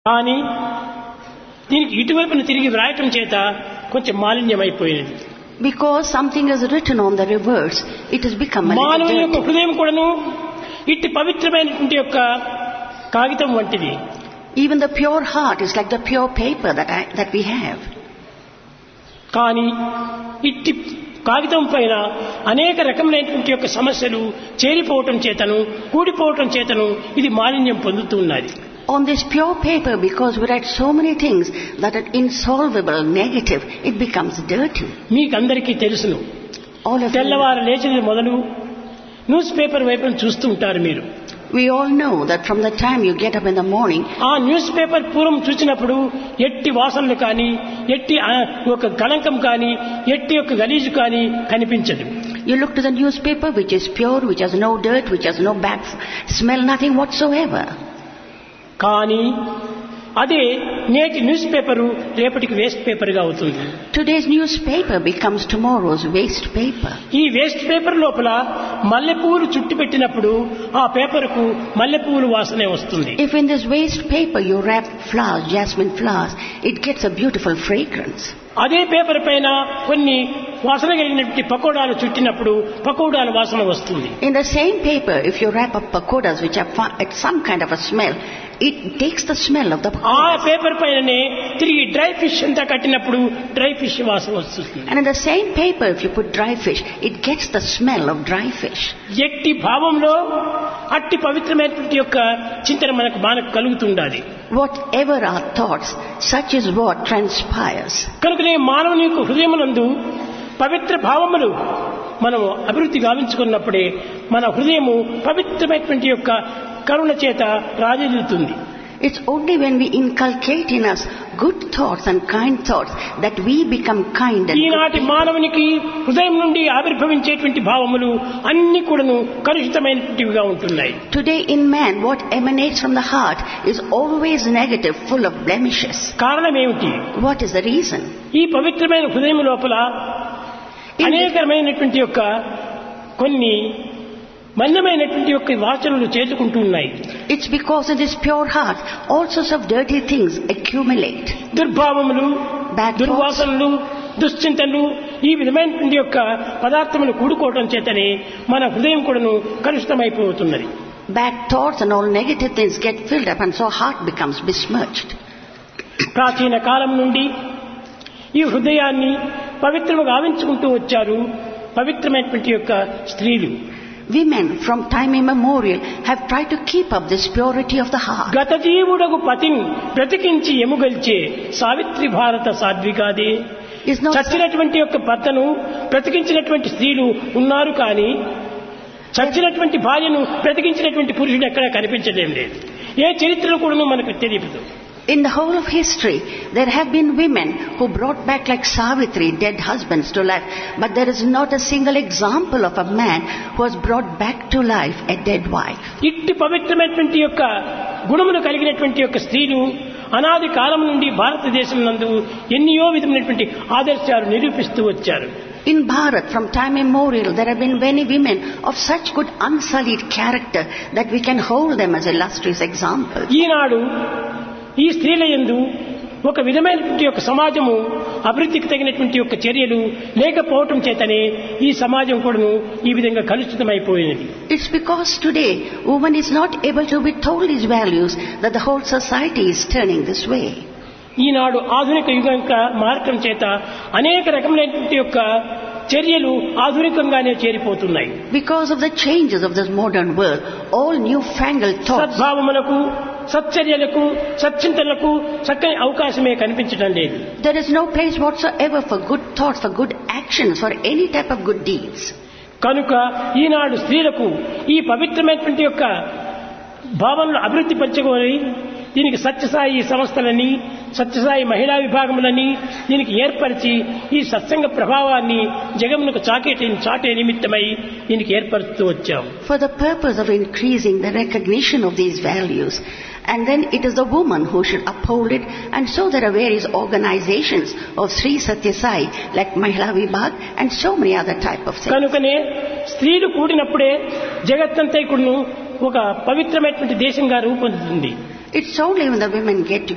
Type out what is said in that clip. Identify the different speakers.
Speaker 1: కానీ దీనికి ఇటువైపున తిరిగి వ్రాయటం చేత కొంచెం మాలిన్యమైపోయినది
Speaker 2: Because something is written on the reverse, it has become a little
Speaker 1: మానవుని యొక్క
Speaker 2: dirty.
Speaker 1: హృదయం కూడాను ఇట్టి పవిత్రమైనటువంటి యొక్క కాగితం వంటిది
Speaker 2: Even the pure heart is like the pure paper that, I, that we have.
Speaker 1: కానీ ఇట్టి కాగితం పైన అనేక రకములైనటువంటి యొక్క సమస్యలు చేరిపోవటం చేతను కూడిపోవటం చేతను ఇది మాలిన్యం పొందుతున్నది
Speaker 2: On this pure paper, because we write so many things that are insolvable, negative, it becomes dirty.
Speaker 1: మీకందరికీ తెలుసును
Speaker 2: All of you,
Speaker 1: తెల్లవారు లేచినది మొదలు న్యూస్ పేపర్ వైపున చూస్తూ ఉంటారు మీరు
Speaker 2: we all know that from the time you get up in the morning,
Speaker 1: ఆ newspaper పూర్వం చూసినప్పుడు ఎట్టి వాసనలు కానీ ఎట్టి ఆ, ఒక కళంకం కానీ ఎట్టి యొక్క గలీజు కానీ కనిపించదు
Speaker 2: you look to the newspaper which is pure, which has no dirt, which has no bad f- smell, nothing whatsoever.
Speaker 1: కానీ అదే నేటి న్యూస్ పేపరు రేపటికి వేస్ట్ పేపర్గా అవుతుంది
Speaker 2: Today's newspaper becomes tomorrow's waste paper.
Speaker 1: ఈ వేస్ట్ పేపర్ లోపల మల్లెపూలు చుట్టి పెట్టినప్పుడు ఆ పేపర్కు మల్లెపూలు వాసనే వస్తుంది
Speaker 2: If in this waste paper you wrap flowers, jasmine flowers, it gets a beautiful fragrance.
Speaker 1: అదే పేపర్ పైన కొన్ని వాసన కలిగినటువంటి పకోడాలు చుట్టినప్పుడు పకోడాల వాసన వస్తుంది
Speaker 2: In the same paper, if you wrap up pakodas which are fi- at some kind of a smell, it takes the smell of the
Speaker 1: ఆ
Speaker 2: pakodas.
Speaker 1: Paper పైననే తిరిగి డ్రై ఫిష్ అంతా కట్టినప్పుడు డ్రై ఫిష్ వాసన వస్తుంది
Speaker 2: And in the same paper, if you put dry fish, it gets the smell of dry fish.
Speaker 1: ఎట్టి భావంలో అట్టి పవిత్రమైనటువంటి యొక్క చింతన మనకు మనకు కలుగుతుండాలి
Speaker 2: Whatever our thoughts, such is what transpires.
Speaker 1: కనుకనే మానవుని యొక్క హృదయమునందు పవిత్ర భావములు మనం అభివృద్ధి గావించుకున్నప్పుడే మన హృదయము పవిత్రమైనటువంటి యొక్క కరుణ చేత రాజదిల్లుతుంది
Speaker 2: It's only when we inculcate in us good thoughts and kind thoughts that we become kind and good.
Speaker 1: ఈనాటి మానవునికి హృదయం నుండి ఆవిర్భవించేటువంటి భావములు అన్ని కూడాను కలుషితమైనటువంటివిగా ఉంటున్నాయి
Speaker 2: Today in man, what emanates from the heart is always negative, full of blemishes.
Speaker 1: కారణం ఏమిటి
Speaker 2: What is the reason?
Speaker 1: ఈ పవిత్రమైన హృదయం లోపల అనేకమైనటువంటి యొక్క కొన్ని మలినమైనటువంటి యొక్క వాసనలు చేతుకుంటూ ఉన్నాయి
Speaker 2: It's because in this pure heart, all sorts of dirty things accumulate.
Speaker 1: దుర్భావములు
Speaker 2: Bad thoughts,
Speaker 1: దుర్వాసనలు దుశ్చింతలు ఈ విధమైనటువంటి యొక్క పదార్థములు కూడుకోవటం చేతనే మన హృదయం కూడాను కలుషితమైపోతున్నది
Speaker 2: bad thoughts and all negative things get filled up and so heart becomes besmirched.
Speaker 1: ప్రాచీన కాలం నుండి ఈ హృదయాన్ని పవిత్రము గావించుకుంటూ వచ్చారు పవిత్రమైనటువంటి యొక్క స్త్రీలు
Speaker 2: Women from time immemorial have tried to keep up this purity of the heart.
Speaker 1: గత జీవుడకు పతిని బ్రతికించి ఎముగల్చే సావిత్రి భారత సాధ్వికాదే
Speaker 2: Is not
Speaker 1: చచ్చినటువంటి యొక్క భర్తను బ్రతికించినటువంటి స్త్రీలు ఉన్నారు కానీ చచ్చినటువంటి భార్యను బ్రతికించినటువంటి పురుషుడు ఎక్కడా కనిపించలేం లేదు ఏ చరిత్రలో కూడా మనకు తెలియదు
Speaker 2: In the whole of history, there have been women who brought back like Savitri, dead husbands to life, but there is not a single example of a man who has brought back to life a dead wife.
Speaker 1: ఇట్టి పవిత్రమైనటువంటి యొక్క గుణములు కలిగినటువంటి యొక్క స్త్రీలు అనాది కాలం నుండి భారతదేశం నందు ఎన్నో విధమైనటువంటి ఆదర్శాలు నిరూపిస్తూ వచ్చారు
Speaker 2: In Bharat, from time immemorial, there have been many women of such good unsullied character that we can hold them as illustrious examples.
Speaker 1: ఈనాడు ఈ స్త్రీల యందు ఒక విధమైనటువంటి యొక్క సమాజము అభివృద్ధికి తగినటువంటి యొక్క చర్యలు లేకపోవటం చేతనే ఈ సమాజం కూడాను ఈ విధంగా కలుషితమైపోయినది
Speaker 2: It's because today woman is not able to be told these values that the whole society is turning this way.
Speaker 1: ఈనాడు ఆధునిక యుగం మార్గం చేత అనేక రకములైనటువంటి యొక్క చర్యలు ఆధునికంగానే చేరిపోతున్నాయి
Speaker 2: Because of the changes of this modern world, all newfangled thoughts,
Speaker 1: సద్భావములకు సచ్చర్యలకు సచ్చింతనలకు చక్కని అవకాశమే కనిపించడం లేదు
Speaker 2: there is no place whatsoever for good thoughts, for good actions, for any type of good deeds.
Speaker 1: కనుక ఈనాడు స్త్రీలకు ఈ పవిత్రమైనటువంటి యొక్క భావనలు అభివృద్ధి పరచుకొని దీనికి సత్యసాయి సంస్థలని సత్యసాయి మహిళా విభాగములని దీనికి ఏర్పరిచి ఈ సత్సంగ ప్రభావాన్ని జగమునకు చాకేటి చాటే నిమిత్తమై దీనికి ఏర్పరుస్తూ వచ్చాం
Speaker 2: For the purpose of increasing the recognition of these values. And then it is the woman who should uphold it. And so there are various organizations of Sri Satya Sai, like Mahila Vibhag and so many other type of things.
Speaker 1: కనుకనే స్త్రీలు కూడినప్పుడే జగత్తంతా ఇప్పుడు ఒక పవిత్రమైనటువంటి దేశంగా రూపొందుతుంది
Speaker 2: It's only when the women get